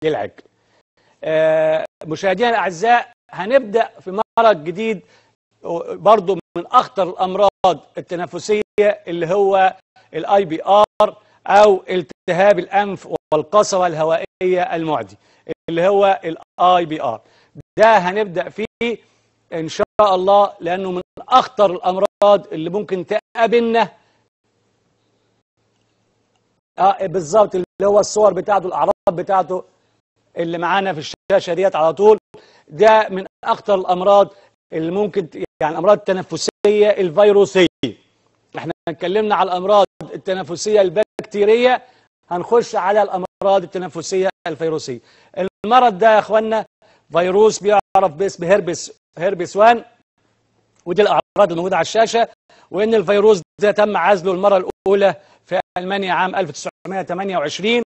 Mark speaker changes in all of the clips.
Speaker 1: العجل آه، مشاهدينا الاعزاء هنبدا في مرض جديد برضو من اخطر الامراض التنفسيه اللي هو الاي بي ار او التهاب الانف والقصبه الهوائيه المعدي اللي هو الاي بي ار ده هنبدا فيه ان شاء الله لانه من اخطر الامراض اللي ممكن تقابلنا اه بالظبط اللي هو الصور بتاعته الاعراض بتاعته اللي معانا في الشاشه ديت على طول ده من اخطر الامراض اللي ممكن ت- يعني الامراض التنفسيه الفيروسيه احنا اتكلمنا على الامراض التنفسيه البكتيريه هنخش على الامراض التنفسيه الفيروسيه المرض ده يا اخوانا فيروس بيعرف باسم هربس هربس 1 ودي الاعراض الموجوده على الشاشه وان الفيروس ده تم عزله المره الاولى في المانيا عام 1928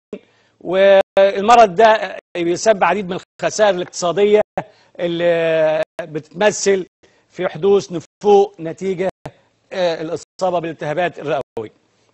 Speaker 1: والمرض ده بيسبب عديد من الخسائر الاقتصاديه اللي بتتمثل في حدوث نفوق نتيجه آه، الاصابه بالالتهابات الرئويه.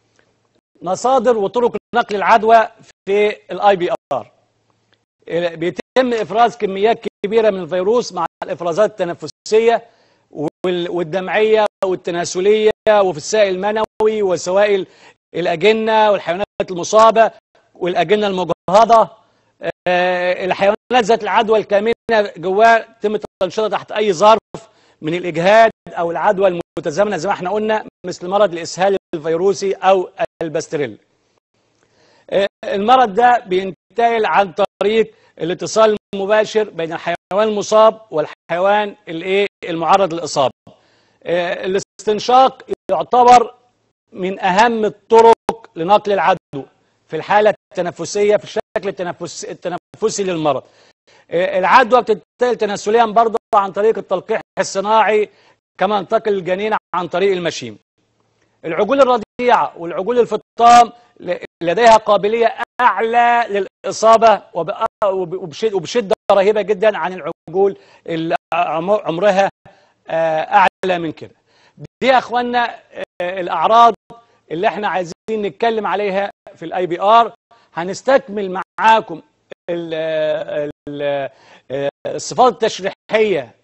Speaker 1: مصادر وطرق نقل العدوى في الاي بي ار بيتم افراز كميات كبيره من الفيروس مع الافرازات التنفسيه وال- والدمعيه والتناسليه وفي السائل المنوي وسوائل الاجنه والحيوانات المصابه والاجنه المجهضه آه، الحيوانات ذات العدوى الكامنه جواه تم تنشيطها تحت اي ظرف من الاجهاد او العدوى المتزامنه زي ما احنا قلنا مثل مرض الاسهال الفيروسي او البستريل آه، المرض ده بينتقل عن طريق الاتصال المباشر بين الحيوان المصاب والحيوان الايه المعرض للاصابه آه، الاستنشاق يعتبر من اهم الطرق لنقل العدوى في الحاله التنفسيه في الشكل التنفس التنفسي للمرض آه، العدوى بتنتقل تناسليا برضه عن طريق التلقيح الصناعي كما ينتقل الجنين عن طريق المشيم العجول الرضيعه والعجول الفطام ل- لديها قابليه اعلى للاصابه وب- وبش- وبشده رهيبه جدا عن العجول اللي عم- عمرها آه، اعلى من كده دي يا اخوانا آه، الاعراض اللي احنا عايزين نتكلم عليها في الاي بي ار هنستكمل معاكم ال- ال- آه، الصفات التشريحيه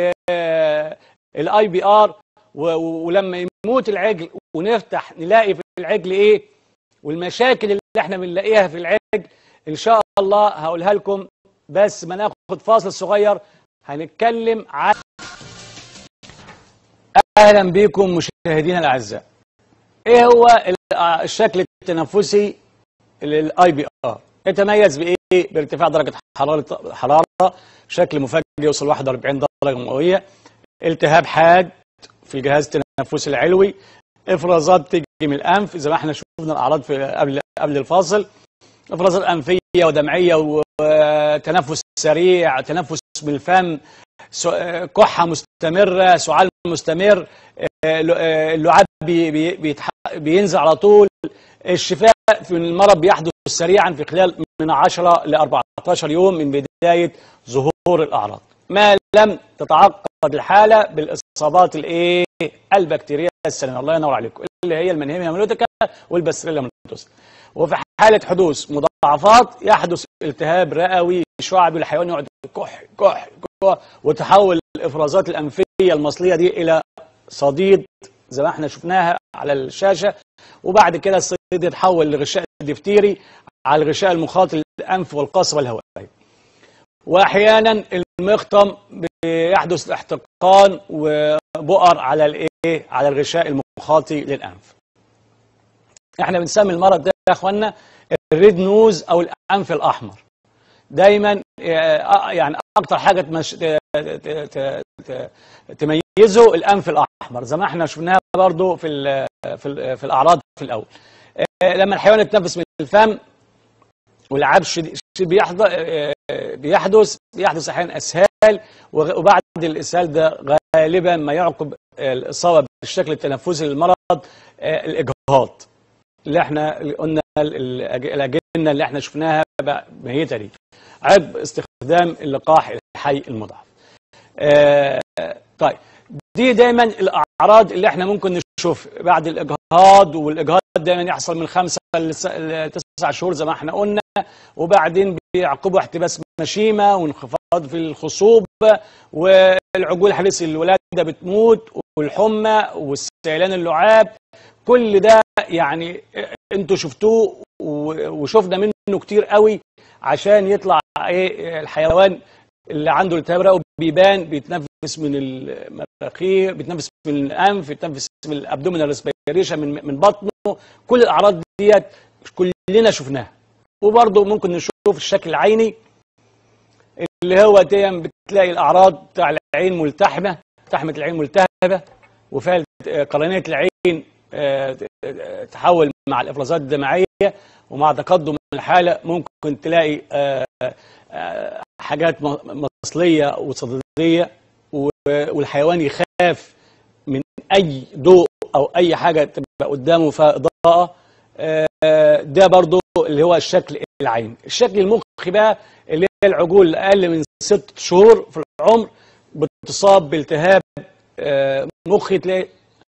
Speaker 1: للاي بي ار ولما يموت العجل ونفتح نلاقي في العجل ايه والمشاكل اللي احنا بنلاقيها في العجل ان شاء الله هقولها لكم بس ما ناخد فاصل صغير هنتكلم عن اهلا بكم مشاهدينا الاعزاء ايه هو ال- الشكل التنفسي للاي بي ار يتميز بايه بارتفاع درجه حراره حراره شكل مفاجئ يوصل 41 درجه مئويه التهاب حاد في الجهاز التنفسي العلوي افرازات تيجي من الانف زي ما احنا شفنا الاعراض في قبل قبل الفاصل افرازات انفيه ودمعيه وتنفس سريع تنفس بالفم سو- كحه مستمره سعال مستمر آه، ل- آه، اللعاب بي- بي- بيتح- بينزل على طول الشفاء في المرض بيحدث سريعا في خلال من 10 ل 14 يوم من بدايه ظهور الاعراض ما لم تتعقد الحاله بالاصابات الايه البكتيريه السليمه الله ينور عليكم اللي هي المنهميه ميلوتيكا والبستريلا ميلوتوس وفي حاله حدوث مضاعفات يحدث التهاب رئوي شعبي الحيوان يقعد كح كح كح وتحول الافرازات الانفيه المصليه دي الى صديد زي ما احنا شفناها على الشاشه وبعد كده الصديد يتحول لغشاء دفتيري على الغشاء المخاط للانف والقصبه الهوائيه واحيانا المخطم بيحدث احتقان وبؤر على الايه على الغشاء المخاطي للانف احنا بنسمي المرض ده يا اخوانا الريد نوز او الانف الاحمر دايما آه، يعني اكتر حاجه تمش... ت- ت- ت- ت- تميزه الانف الاحمر زي ما احنا شفناها برضو في ال... في, ال... في الاعراض في الاول آه، لما الحيوان يتنفس من الفم والعاب شديد بيحضر بيحدث بيحدث احيانا اسهال وغ- وبعد الاسهال ده غالبا ما يعقب الاصابه بالشكل التنفسي للمرض آه، الاجهاض اللي احنا اللي قلنا ال- الأج- الاجنه اللي احنا شفناها بقى ميته دي عقب استخدام اللقاح الحي المضاعف. آه، طيب دي دايما الاعراض اللي احنا ممكن نشوف بعد الاجهاض والاجهاض دايما يحصل من خمسه لتسع شهور زي ما احنا قلنا وبعدين بيعقبوا احتباس مشيمة وانخفاض في الخصوب والعجول حديث الولادة بتموت والحمى والسيلان اللعاب كل ده يعني انتوا شفتوه وشفنا منه كتير قوي عشان يطلع ايه الحيوان اللي عنده التهاب رئوي بيبان بيتنفس من المراخير بيتنفس من الانف بيتنفس من الابدومينال ريسبيريشن من من بطنه كل الاعراض ديت كلنا شفناها وبرضه ممكن نشوف الشكل العيني اللي هو دايما بتلاقي الاعراض بتاع العين ملتحمه تحمه العين ملتهبه وفيها قرنيه العين تحول مع الافرازات الدمعيه ومع تقدم الحاله ممكن تلاقي حاجات مصليه وصدديه والحيوان يخاف من اي ضوء او اي حاجه تبقى قدامه فيها اضاءه ده برضو اللي هو الشكل العين الشكل المخي بقى اللي هي العجول اقل من ست شهور في العمر بتصاب بالتهاب مخي تلاقي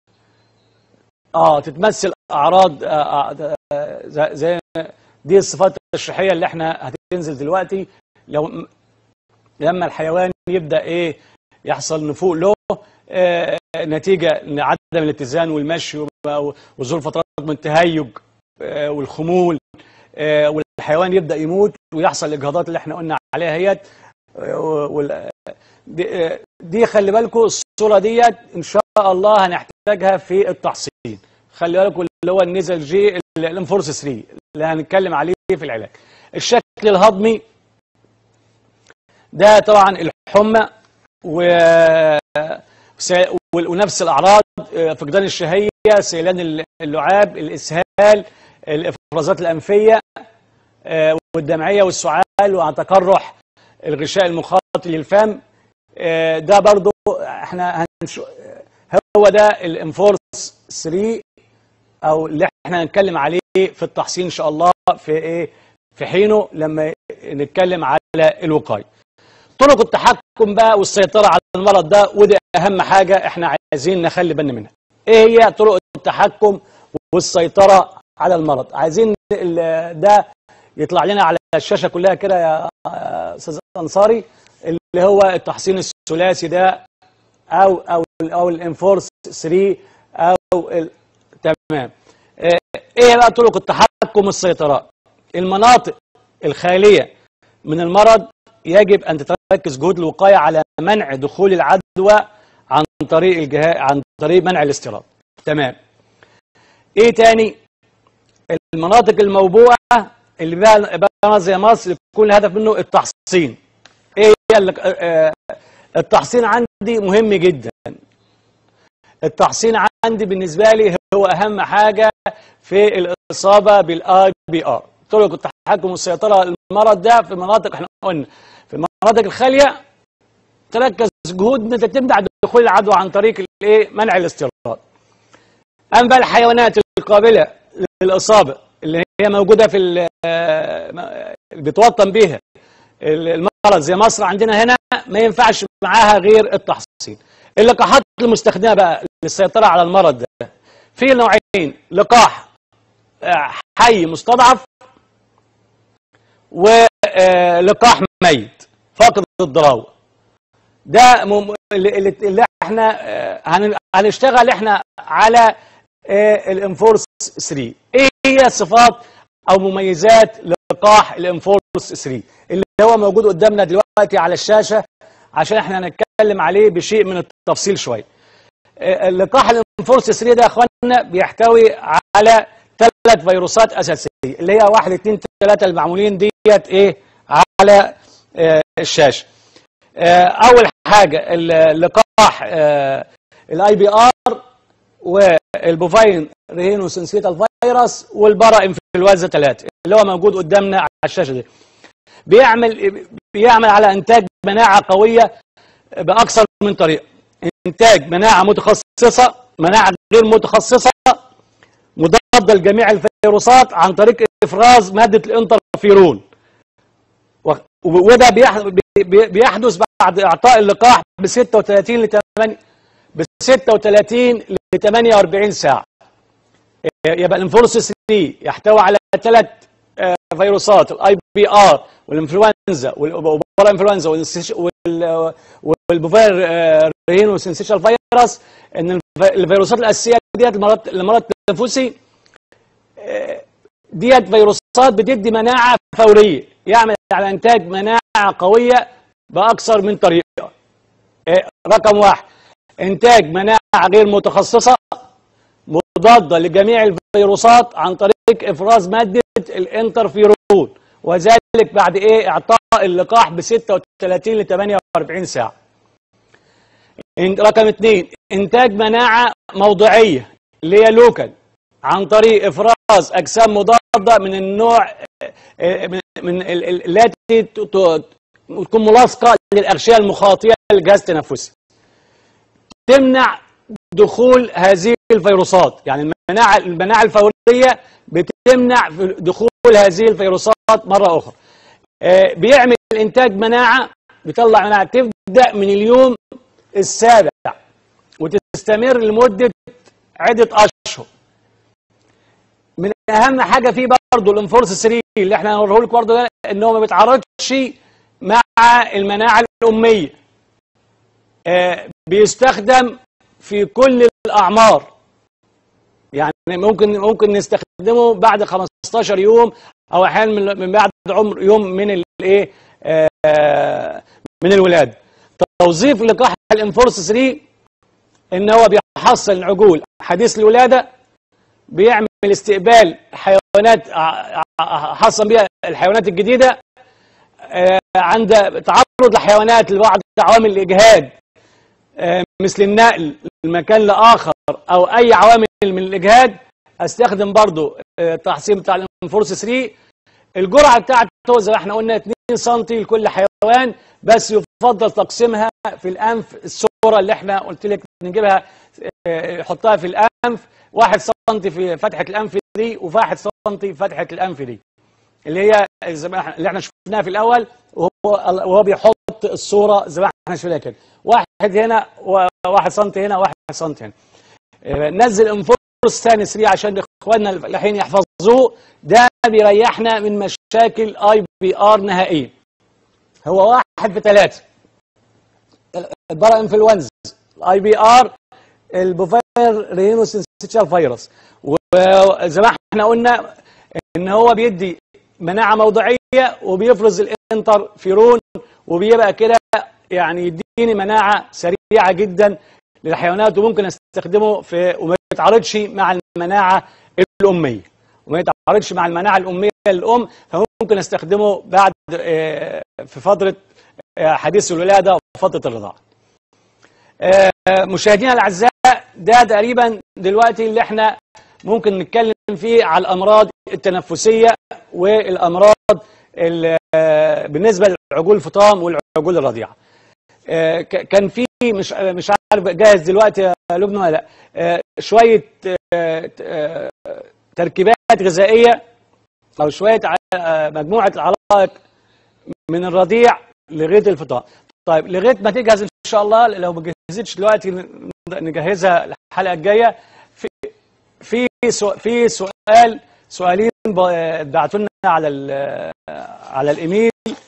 Speaker 1: اه تتمثل اعراض آه آه زي دي الصفات التشريحيه اللي احنا هتنزل دلوقتي لو لما الحيوان يبدا ايه يحصل نفوق له آه نتيجه لعدم الاتزان والمشي وظهور فترات من التهيج آه والخمول آه والحيوان يبدا يموت ويحصل الاجهاضات اللي احنا قلنا عليها هيت دي, دي خلي بالكم الصوره ديت ان شاء الله هنحتاجها في التحصين خلي بالكم اللي هو النزل جي الانفورس 3 اللي هنتكلم عليه في العلاج الشكل الهضمي ده طبعا الحمى و ونفس الاعراض فقدان الشهيه سيلان اللعاب الاسهال الافرازات الانفيه والدمعيه والسعال وتقرح الغشاء المخاطي للفم ده برضو احنا هنشو هو ده الانفورس 3 او اللي احنا هنتكلم عليه في التحصين ان شاء الله في ايه في حينه لما نتكلم على الوقايه طرق التحكم بقى والسيطره على المرض ده ودي اهم حاجه احنا عايزين نخلي بالنا منها ايه هي طرق التحكم والسيطره على المرض عايزين ده يطلع لنا على الشاشه كلها كده يا استاذ انصاري اللي هو التحصين الثلاثي ده او او او الانفورس 3 او ال... تمام ايه بقى طرق التحكم والسيطره المناطق الخاليه من المرض يجب ان تركز جهود الوقايه على منع دخول العدوى عن طريق الجهاز عن طريق منع الاستيراد تمام ايه تاني المناطق الموبوءه اللي بقى زي مصر يكون الهدف منه التحصين ايه هي التحصين عندي مهم جدا التحصين عندي بالنسبه لي هو اهم حاجه في الاصابه بالاي بي ار طرق التحكم والسيطره على المرض ده في مناطق احنا قلنا في المناطق الخاليه تركز جهود ان انت تمنع دخول العدوى عن طريق الايه منع الاستيراد اما بقى الحيوانات القابله للاصابه اللي هي موجوده في اللي بيتوطن بيها المرض زي مصر عندنا هنا ما ينفعش معاها غير التحصين اللقاحات المستخدمه بقى للسيطره على المرض ده في نوعين لقاح حي مستضعف ولقاح ميت فاقد الضراوه ده اللي احنا هنشتغل احنا على الانفورس 3 ايه هي صفات او مميزات لقاح الانفورس 3 اللي هو موجود قدامنا دلوقتي على الشاشه عشان احنا هنتكلم عليه بشيء من التفصيل شويه اللقاح الانفورس 3 ده يا اخوانا بيحتوي على ثلاث فيروسات اساسيه اللي هي واحد اثنين ثلاثه المعمولين ديت ايه على اه الشاشه اه اول حاجه اللقاح اه الاي بي ار والبوفاين ريهينو سنسيتال فيروس والبرا انفلونزا 3 اللي هو موجود قدامنا على الشاشه دي بيعمل بيعمل على انتاج مناعه قويه باكثر من طريقه انتاج مناعه متخصصه مناعه غير متخصصه مضاده لجميع الفيروسات عن طريق افراز ماده الانترفيرون وده بيحدث بعد اعطاء اللقاح ب 36 ل 8 ب 36 ل 48 ساعه يبقى الانفورس 3 يحتوي على ثلاث آه، فيروسات الاي بي ار والانفلونزا والبولا انفلونزا والبوفير رينو سنسيشال فيروس ان الف- الفيروسات الاساسيه ديت المرض المرض التنفسي آه، ديت فيروسات بتدي مناعه فوريه يعمل على انتاج مناعه قويه باكثر من طريقه آه، رقم واحد انتاج مناعه غير متخصصه مضاده لجميع الفيروسات عن طريق افراز ماده الانترفيرون وذلك بعد ايه اعطاء اللقاح ب 36 ل 48 ساعه إن- رقم اثنين انتاج مناعه موضعيه اللي هي لوكال عن طريق افراز اجسام مضاده من النوع آه، من من ال- ال- التي ت- ت- تكون ملاصقه للاغشيه المخاطيه للجهاز التنفسي تمنع دخول هذه الفيروسات يعني المناعه المناعه الفوريه بتمنع في دخول هذه الفيروسات مره اخرى آه، بيعمل انتاج مناعه بيطلع مناعه تبدا من اليوم السابع وتستمر لمده عده اشهر من اهم حاجه فيه برضه الانفورس 3 اللي احنا هنوريه لكم برضه ده ان هو ما بيتعارضش مع المناعه الاميه آه، بيستخدم في كل الاعمار يعني ممكن ممكن نستخدمه بعد 15 يوم او احيانا من من بعد عمر يوم من الايه آه، من الولاده توظيف لقاح الانفورس 3 ان هو بيحصل العجول حديث الولاده بيعمل استقبال حيوانات ع- ع- حصل بيها الحيوانات الجديده آه، عند تعرض لحيوانات لبعض عوامل الاجهاد آه، مثل النقل من مكان لاخر او اي عوامل من الاجهاد استخدم برضو آه، التحصين بتاع الانفورس 3 الجرعه بتاعته زي ما احنا قلنا 2 سم لكل حيوان بس يفضل تقسيمها في الانف الصوره اللي احنا قلت لك نجيبها آه، حطها في الانف 1 سم في فتحه الانف دي و1 سم في فتحه الانف دي اللي هي زي ما احنا اللي احنا شفناها في الاول وهو وهو بيحط الصوره زي ما احنا شفناها كده واحد هنا وواحد سم هنا واحد سم هنا آه، نزل انفورس ثاني 3 عشان اخواننا الفلاحين يحفظوه ده بيريحنا من مشاكل اي بي ار نهائيا هو واحد في ثلاثه البرا انفلونزا الاي بي ار البوفير رينو سنسيتشال فيروس وزي ما احنا قلنا ان هو بيدي مناعه موضعيه وبيفرز الانترفيرون وبيبقى كده يعني يديني مناعه سريعه جدا للحيوانات وممكن استخدمه في وما يتعارضش مع المناعه الاميه وما يتعارضش مع المناعه الاميه للام فممكن استخدمه بعد آه، في فتره آه، حديث الولاده وفتره الرضاعه. آه، مشاهدينا الاعزاء ده تقريبا دلوقتي اللي احنا ممكن نتكلم فيه على الامراض التنفسيه والامراض ال- آه، بالنسبه للعجول الفطام والعجول الرضيعه. آه، ك- كان في مش مش عارف جاهز دلوقتي يا لبنى ولا لا آه، شويه آه، آه، تركيبات غذائيه او شويه ع- آه، مجموعه العلائق من الرضيع لغايه الفطام. طيب لغايه ما تجهز ان شاء الله لو ما جهزتش دلوقتي ن- نجهزها الحلقه الجايه في في سو- في سؤال سؤالين بعتوا لنا على ال- على الايميل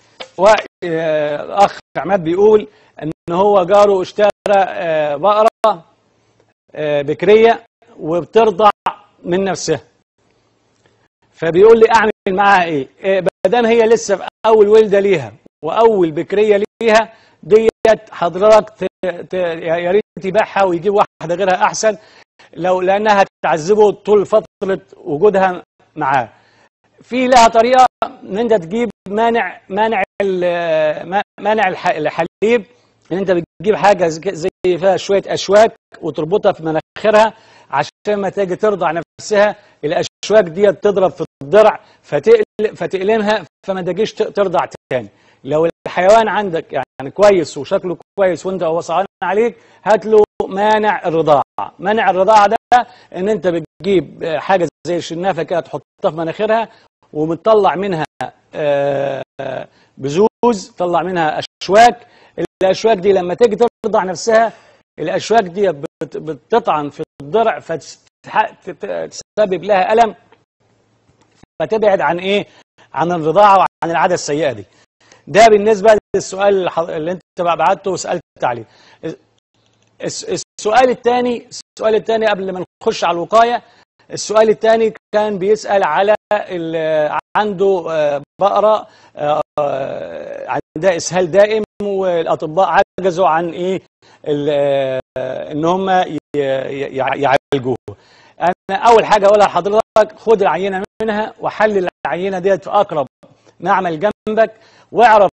Speaker 1: واخ عماد بيقول ان هو جاره اشترى آه، بقره آه، بكريه وبترضع من نفسها فبيقول لي اعمل معاها ايه آه، ما دام هي لسه في اول ولده ليها واول بكريه ليها ديت حضرتك ت- ت- يا ريت يبيعها ويجيب واحده غيرها احسن لو لانها هتعذبه طول فتره وجودها معاه في لها طريقه ان انت تجيب مانع مانع ال- ما- مانع الح- الحليب ان انت بتجيب حاجه زي زي فيها شويه اشواك وتربطها في مناخيرها عشان ما تيجي ترضع نفسها الاشواك دي تضرب في الضرع فتقل فتقلمها فما تجيش ت- ترضع تاني لو الحيوان عندك يعني كويس وشكله كويس وانت هو صعبان عليك هات له مانع الرضاعه مانع الرضاعه ده ان انت بتجيب حاجه زي الشنافه كده تحطها في مناخيرها وبتطلع منها آه، آه، بذوز تطلع منها اشواك الاشواك دي لما تيجي ترضع نفسها الاشواك دي بت- بتطعن في الضرع فتسبب لها الم فتبعد عن ايه عن الرضاعه وعن العاده السيئه دي ده بالنسبه للسؤال اللي انت بعته وسالت عليه السؤال الثاني السؤال الثاني قبل ما نخش على الوقايه السؤال الثاني كان بيسال على عنده بقره عندها اسهال دائم والاطباء عجزوا عن ايه ان هم يعالجوه انا اول حاجه اقولها لحضرتك خد العينه منها وحلل العينه ديت في اقرب معمل جنبك واعرف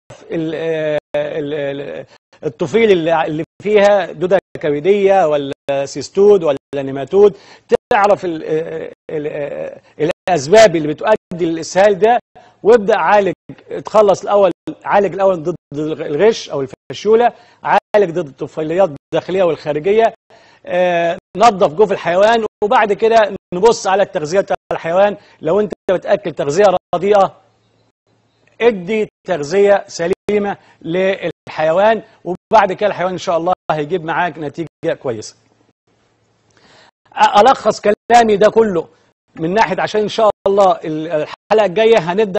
Speaker 1: الطفيل اللي فيها دوده كبديه ولا سيستود ولا نيماتود تعرف ال ال الاسباب اللي بتؤدي للاسهال ده وابدا عالج اتخلص الاول عالج الاول ضد الغش او الفشوله عالج ضد الطفيليات الداخليه والخارجيه آه نظف جوف الحيوان وبعد كده نبص على التغذيه بتاع الحيوان لو انت بتاكل تغذيه رديئه ادي تغذيه سليمه للحيوان وبعد كده الحيوان ان شاء الله هيجيب معاك نتيجه كويسه الخص كلامي ده كله من ناحيه عشان ان شاء الله الحلقه الجايه هنبدا